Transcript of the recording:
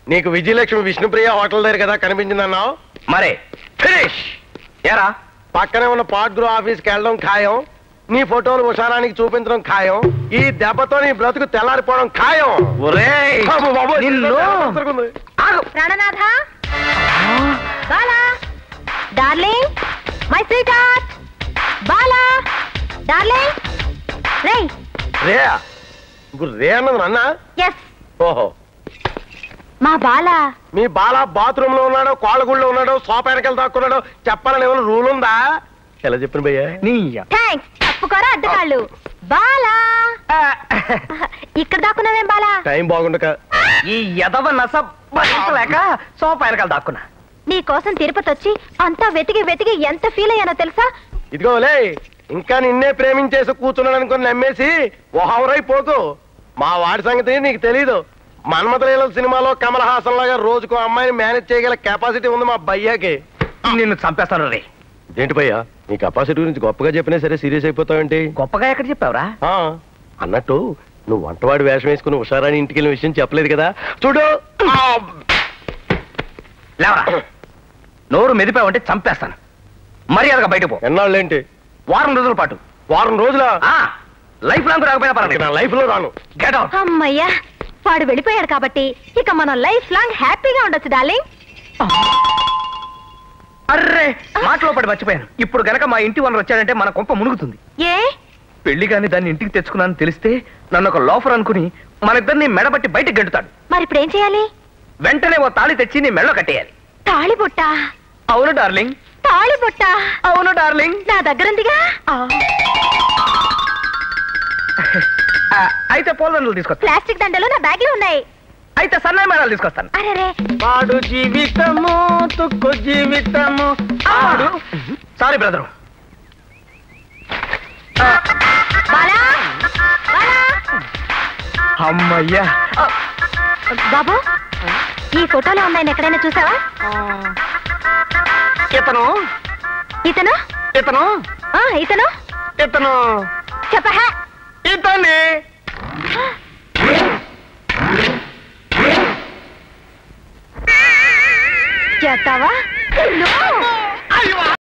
నీకు విజయలక్ష్మి విష్ణుప్రియ హోటల్ దగ్గర కదా కనిపించిందన్నావు మరే ఫినిష్ ఏరా పక్కనే ఉన్న పాట్ గ్రో ఆఫీస్కి వెళ్ళడం ఖాయం నీ ఫోటోలు ఉషారానికి చూపించడం ఖాయం ఈ దెబ్బతో నీ బ్రతుకు తెల్లారిపోవడం ఖాయం ఒరేయ్ అమ్మో బాబోయ్, నిన్ను తిరుగుతుంది. ఆగు. ప్రాణనాథ Bala darling my sweetheart Bala darling రేయ్ రే ఇప్పుడు రే అన్నది నాన్న ఎస్ ఓహో మా బాలా మీ బాల బాత్రూమ్ లో ఉన్నాడో కోళ్ళగుళ్ళో ఉన్నాడో సోఫా వెనకాల దాక్కున్నాడో చెప్పాలని ఏమైనా రూల్ ఉందా ఎలా చెప్పిన భయ్యా నీ థ్యాంక్స్ తప్పుకోరా అడ్డకాళ్ళు బాలా ఇక్కడ దాక్కున్నావేం బాలా టైం బాగుండక ఈ ఎదవ నస భరించలేక సోఫా వెనకాల దాక్కున్నా నీ కోసం తిరుపతి వచ్చి అంతా వెతికి వెతికి ఎంత ఫీల్ అయ్యానో తెలుసా ఇదిగోలే ఇంకా నిన్నే ప్రేమించేసి కూర్చున్నాడు అనుకుని నమ్మేసి ఓహవరై పోకు మా వాడి సంగతి నీకు తెలీదు మన్మథలీల సినిమాలో కమల్ హాసన్ లాగా రోజుకు అమ్మాయిని మేనేజ్ చేయగల కెపాసిటీ ఉంది మా భయ్యాకి నిన్ను చంపేస్తాను రే ఏంటి భయ్యా నీ కెపాసిటీ గురించి గొప్పగా చెప్పినా సరే సీరియస్ అయిపోతావేంటి గొప్పగా ఎక్కడ చెప్పావురా ఆ, అన్నట్టు నువ్వు వంటవాడి వేషం వేసుకుని ఉషారాని ఇంటికి వెళ్ళిన విషయం చెప్పలేదు కదా చూడు ఆ, లేవరా నోరు మెదిపావంటే చంపేస్తాను మర్యాదగా బయట పో ఎన్నాళ్ళేంటి వారం రోజుల పాటు వారం రోజుల ఆ లైఫ్ లాంగ్ రాకపోయినా పర్వాలేదు నా లైఫ్ లో రాను గెట్ అవుట్ అమ్మయ్యా వాడు వెళ్ళిపోయాడు కాబట్టి ఇక మనం లైఫ్ లాంగ్ హ్యాపీగా ఉండొచ్చు డార్లింగ్ అర్రే మాటలో పడి మర్చిపోయాను ఇప్పుడు గనక మా ఇంటి వనరు వచ్చాడంటే మన కొంప మునుగుతుంది ఏ పెళ్లి గాని దాన్ని ఇంటికి తెచ్చుకున్నాను తెలిస్తే నన్ను ఒక లోఫర్ అనుకుని మన ఇద్దరిని మెడబట్టి బయటకు గెంటుతాడు మరి ఇప్పుడు ఏం చేయాలి వెంటనే ఓ తాళి తెచ్చి నీ మెడలో కట్టేయాలి తాళి బుట్ట అవును డార్లింగ్ తాళి బుట్ట అవును డార్లింగ్ నా దగ్గరుందిగా ఆ, అయితే పోలండ్లు తీసుకొస్తా ప్లాస్టిక్ దండలు నా బ్యాగ్ లో ఉన్నాయి అయితే సన్నాయి మేడాలు తీసుకొస్తాను అరే వాడు జీవితము తుక్కు జీవితము ఆడు సారీ బ్రదరు బాలా బాలా అమ్మయ్యా ఆ, బాబు ఈ ఫోటోలో ఉన్నాయని ఎక్కడైనా చూసావా ఇతను ఇతను ఇతను ఆ, ఇతను ఇతను చెప్పహా ఇతని చేస్తావా No!